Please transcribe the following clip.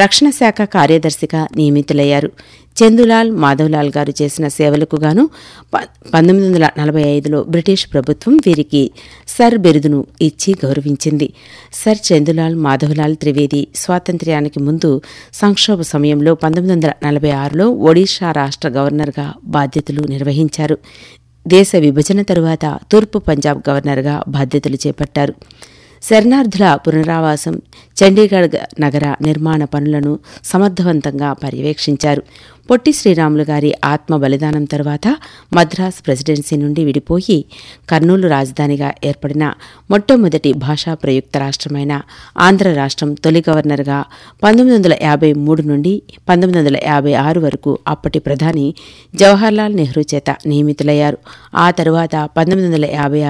రక్షణ శాఖ కార్యదర్శిగా నియమితులయ్యారు చందులాల్ మాధవ్లాల్ గారు చేసిన సేవలకు గాను ప- పంతొమ్మిది వందల నలభై ఐదులో బ్రిటిష్ ప్రభుత్వం వీరికి సర్ బిరుదును ఇచ్చి గౌరవించింది సర్ చందులాల్ మాధవలాల్ త్రివేది స్వాతంత్ర్యానికి ముందు సంక్షోభ సమయంలో పంతొమ్మిది వందల నలభై ఆరులో ఒడిషా రాష్ట్ర గవర్నర్గా బాధ్యతలు నిర్వహించారు దేశ విభజన తరువాత తూర్పు పంజాబ్ గవర్నర్గా బాధ్యతలు చేపట్టారు శరణార్థుల పునరావాసం చండీగఢ్ గ- నగర నిర్మాణ పనులను సమర్థవంతంగా పర్యవేక్షించారు పొట్టి శ్రీరాములు గారి ఆత్మ బలిదానం తర్వాత మద్రాస్ ప్రెసిడెన్సీ నుండి విడిపోయి కర్నూలు రాజధానిగా ఏర్పడిన మొట్టమొదటి భాషా ప్రయుక్త రాష్ట్రమైన ఆంధ్ర రాష్ట్రం తొలి గవర్నర్గా పంతొమ్మిది వందల యాభై మూడు నుండి పంతొమ్మిది వందల యాభై ఆరు వరకు అప్పటి ప్రధాని జవహర్లాల్ నెహ్రూ చేత నియమితులయ్యారు ఆ తరువాత పంతొమ్మిది వందల యాభై